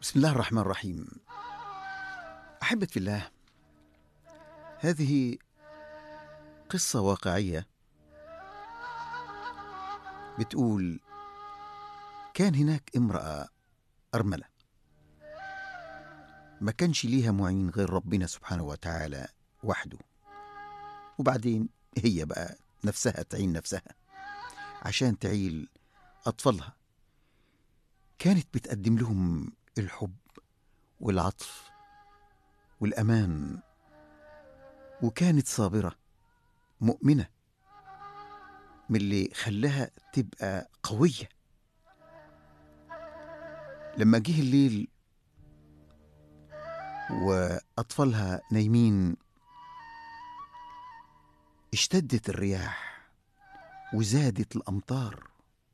بسم الله الرحمن الرحيم احبت في الله هذه قصه واقعيه بتقول كان هناك امراه ارمله ما كانش ليها معين غير ربنا سبحانه وتعالى وحده وبعدين هي بقى نفسها تعين نفسها عشان تعيل أطفالها كانت بتقدم لهم الحب والعطف والأمان وكانت صابرة مؤمنة من اللي خلاها تبقى قوية لما جه الليل وأطفالها نايمين اشتدت الرياح وزادت الأمطار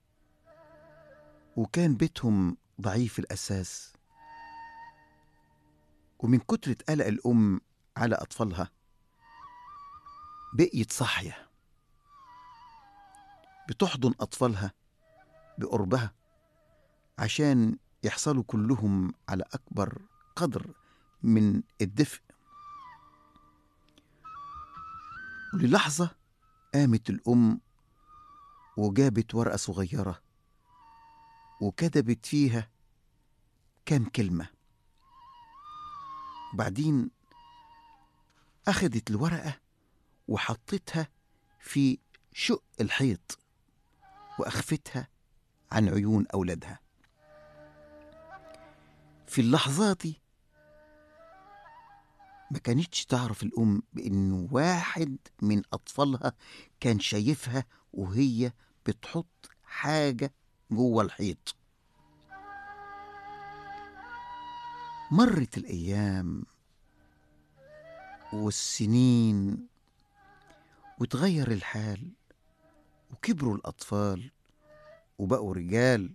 وكان بيتهم ضعيف الأساس ومن كترة قلق الأم على أطفالها بقيت صاحية بتحضن أطفالها بقربها عشان يحصلوا كلهم على أكبر قدر من الدفء وللحظة قامت الأم وجابت ورقة صغيرة وكتبت فيها كام كلمة وبعدين أخدت الورقة وحطتها في شق الحيط وأخفتها عن عيون أولادها في اللحظات دي ما كانتش تعرف الأم بإنه واحد من أطفالها كان شايفها وهي بتحط حاجة جوه الحيط مرت الأيام والسنين وتغير الحال وكبروا الأطفال وبقوا رجال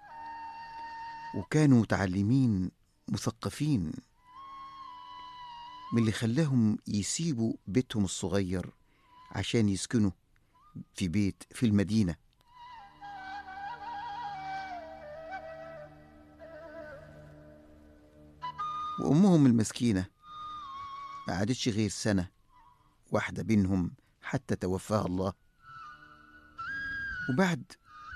وكانوا متعلمين مثقفين من اللي خلاهم يسيبوا بيتهم الصغير عشان يسكنوا في بيت في المدينة وأمهم المسكينة ما عادتش غير سنة واحدة بينهم حتى توفاها الله وبعد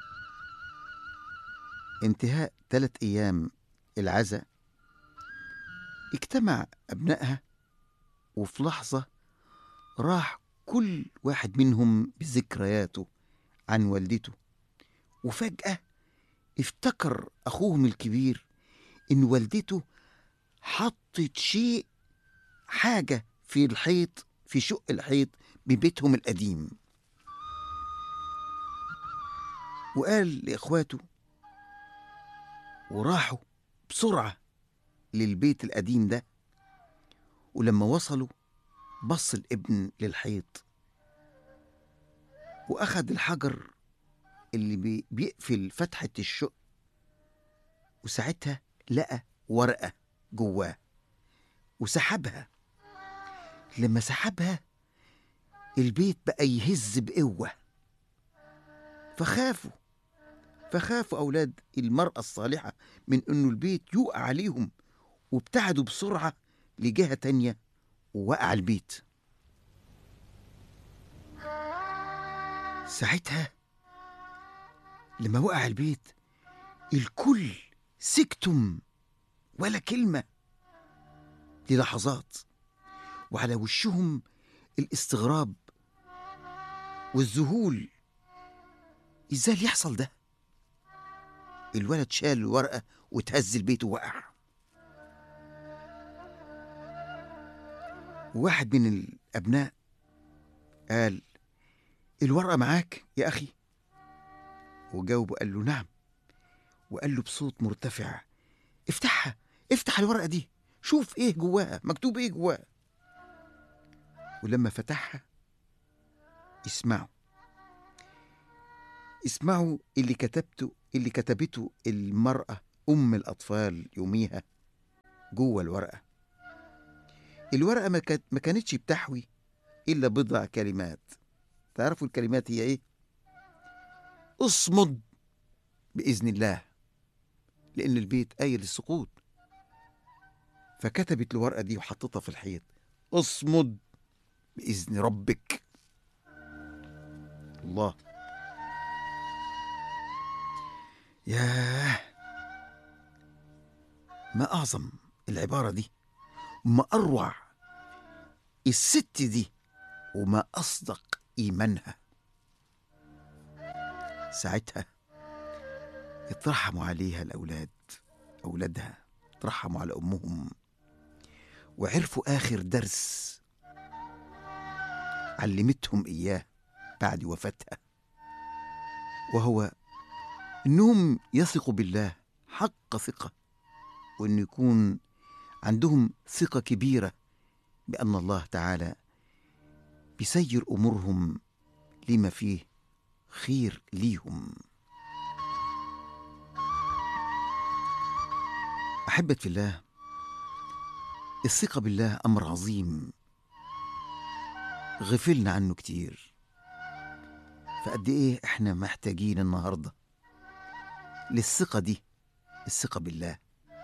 انتهاء ثلاث أيام العزاء اجتمع أبنائها وفي لحظة راح كل واحد منهم بذكرياته عن والدته وفجأة افتكر أخوهم الكبير إن والدته حطت شيء حاجة في الحيط في شق الحيط ببيتهم القديم وقال لإخواته وراحوا بسرعة للبيت القديم ده ولما وصلوا بص الابن للحيط وأخد الحجر اللي بي- بيقفل فتحة الشق وساعتها لقى ورقة جواه وسحبها لما سحبها البيت بقى يهز بقوة فخافوا فخافوا أولاد المرأة الصالحة من إنه البيت يقع عليهم وابتعدوا بسرعة لجهة تانية ووقع البيت ساعتها لما وقع البيت الكل سكتم ولا كلمة للحظات وعلى وشهم الاستغراب والذهول ازاي اللي يحصل ده الولد شال الورقة وتهز البيت ووقع واحد من الأبناء قال الورقة معاك يا أخي وجاوبه قال له نعم وقال له بصوت مرتفع افتحها افتح الورقة دي شوف ايه جواها مكتوب ايه جواها ولما فتحها اسمعوا اسمعوا اللي كتبته اللي كتبته المرأة أم الأطفال يوميها جوه الورقة الورقة ما كانت- ما كانتش بتحوي إلا بضع كلمات تعرفوا الكلمات هي إيه؟ اصمد بإذن الله لأن البيت آية للسقوط فكتبت الورقة دي وحطتها في الحيط اصمد بإذن ربك الله ياه ما أعظم العبارة دي ما أروع الست دي وما أصدق إيمانها ساعتها اترحموا عليها الأولاد أولادها اترحموا على أمهم وعرفوا آخر درس علمتهم إياه بعد وفاتها وهو إنهم يثقوا بالله حق ثقة وإن يكون عندهم ثقة كبيرة بأن الله تعالى بيسير أمورهم لما فيه خير ليهم أحبة في الله الثقة بالله أمر عظيم غفلنا عنه كتير فقد إيه إحنا محتاجين النهاردة للثقة دي الثقة بالله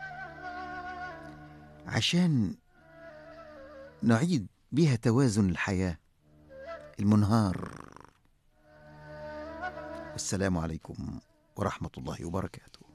عشان نعيد بيها توازن الحياة المنهار والسلام عليكم ورحمة الله وبركاته